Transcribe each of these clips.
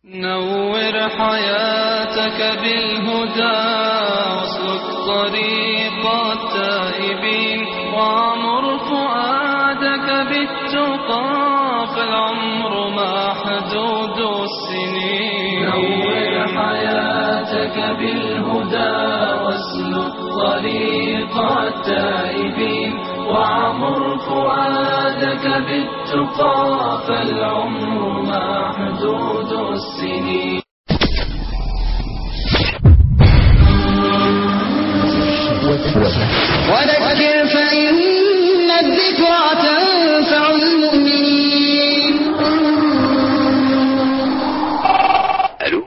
نور حياتك بالهدى واسلك طريق التائبين وعمر فؤادك بالتقى فالعمر محدود السنين نور حياتك بالهدى واسلك طريق التائبين وعمر فؤادك بالتقى فالعمر محدود السنين وذكر فإن الذكرى تنفع المؤمنين الو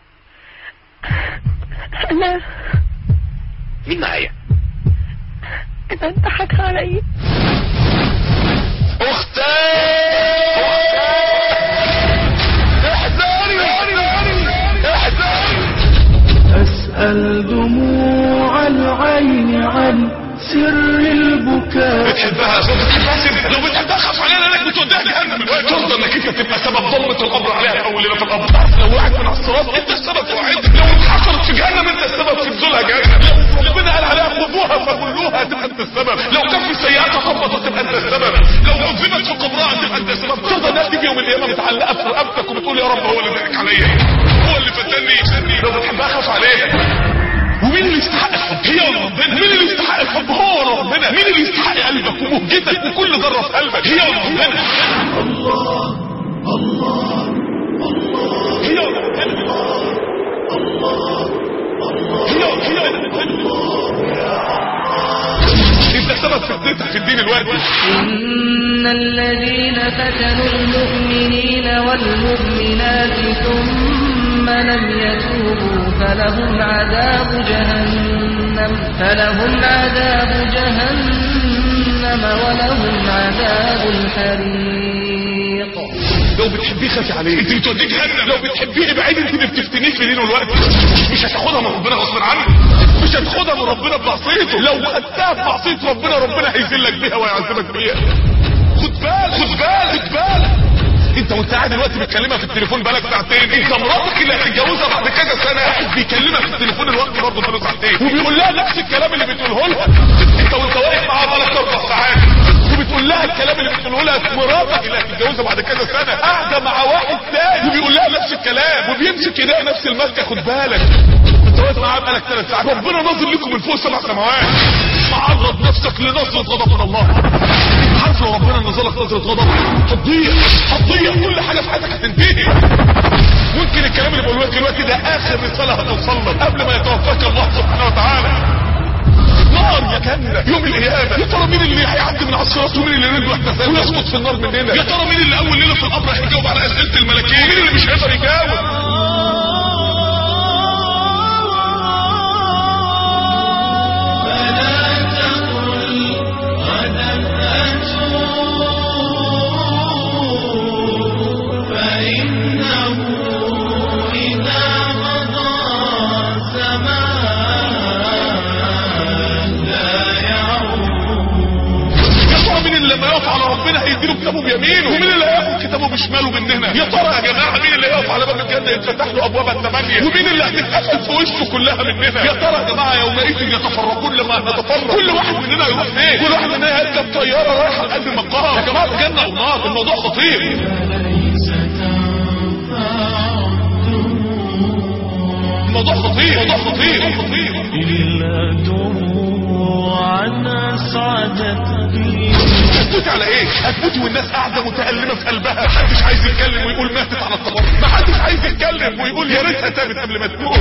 أنا مين معايا أنا انضحك علي اختي احذري احذري أسأل دموع العين عن سر البكاء بتحبها صوت بتحبها لو بتحبها خاف عليها لانك بتوديها جهنم دلوقتي ترضى انك انت تبقى سبب ضلمه القبر عليها في اول ليله في القبر لو وقعت من على الصراط انت السبب في وقعتك لو اتحصرت في جهنم انت السبب في نزولها جهنم لو ربنا قال عليها خذوها فكلوها تبقى انت السبب لو كان في سيئات خبطت تبقى انت السبب لو عذبت في قبرها تبقى انت السبب ترضى الناس تيجي يوم القيامه متعلقه في رقبتك وبتقول يا رب هو اللي ضحك عليا هو اللي فتني لو بتحبها خاف عليها ومين اللي يستحق الحب هي ولا ربنا مين اللي يستحق الحب هو ولا ربنا مين اللي يستحق قلبك ومهجتك وكل ذره في قلبك هي ولا ربنا هي ولا ربنا هي هي انت سبب فتنتك في الدين الوقت إن الذين فتنوا المؤمنين والمؤمنات ثم لم يتوبوا فلهم عذاب جهنم فلهم عذاب جهنم ولهم عذاب الحريق لو بتحبيه خافي عليه انت بتوديه جهنم لو بتحبيه ابعدي انت اللي بتفتنيه في دينه الوقت مش هتاخدها من ربنا غصب عنك مش هتاخدها من ربنا بمعصيته لو خدتها بمعصيه ربنا ربنا هيذلك بيها ويعذبك بيها خد بالك خد بالك خد بالك انت وانت قاعد دلوقتي بتكلمها في التليفون بقالك ساعتين انت مراتك اللي هتتجوزها بعد كذا سنه واحد بيكلمها في التليفون الوقت برضه بقاله ساعتين وبيقول لها نفس الكلام اللي بتقوله لها انت وانت واقف معاها بقالك اربع ساعات وبتقول لها الكلام اللي بتقوله لها مراتك اللي هتتجوزها بعد كذا سنه قاعده مع واحد تاني وبيقول لها نفس الكلام وبيمسك ايديها نفس المسكه خد بالك انت واقف معاها بقالك ثلاث ساعات ربنا نازل لكم من فوق سبع سماوات معرض نفسك لنصرة غضب من الله انت عارف لو ربنا نزل لك نظرة غضب هتضيع هتضيع كل حاجة في حياتك هتنتهي ممكن الكلام اللي بقوله لك دلوقتي ده اخر رسالة هتوصل لك قبل ما يتوفاك الله سبحانه وتعالى نار يا جنة يوم القيامة يا ترى مين اللي هيعدي من على الصراط ومين اللي رجله احتفال ويسقط في النار مننا يا ترى مين اللي اول ليلة في القبر هيجاوب على اسئلة الملكين ومين اللي مش هيقدر يجاوب يا ترى مين اللي لما يقف على ربنا هيديله كتابه بيمينه ومين اللي هياخد كتابه بشماله مننا يا ترى يا جماعه مين اللي يقف على باب الجنه يتفتح له ابواب الثمانيه ومين اللي هتتقفل في وشه كلها مننا يا ترى يا جماعه يومئذ يتفرقون لما نتفرق كل واحد مننا يروح فين كل واحد مننا يركب طياره رايحه لقلب المقام يا جماعه جنه ونار الموضوع خطير الموضوع خطير الموضوع خطير خطير إلا دموعا أسعدتني هتموتي على ايه هتموتي والناس قاعده متألمة في قلبها محدش عايز يتكلم ويقول ماتت على الطبق محدش عايز يتكلم ويقول يا ريتها تابت قبل ما تموت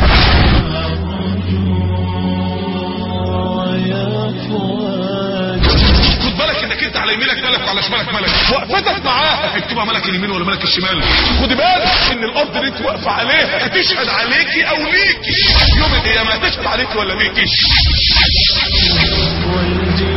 ويا فؤاد خد بالك انك انت على يمينك ملك وعلى شمالك ملك وقفتك معاها هيكتبها ملك اليمين ولا ملك الشمال خدي بالك ان الارض اللي انت واقفه عليها هتشهد عليكي او ليكي يوم القيامه هتشهد عليكي ولا ليكي والجبال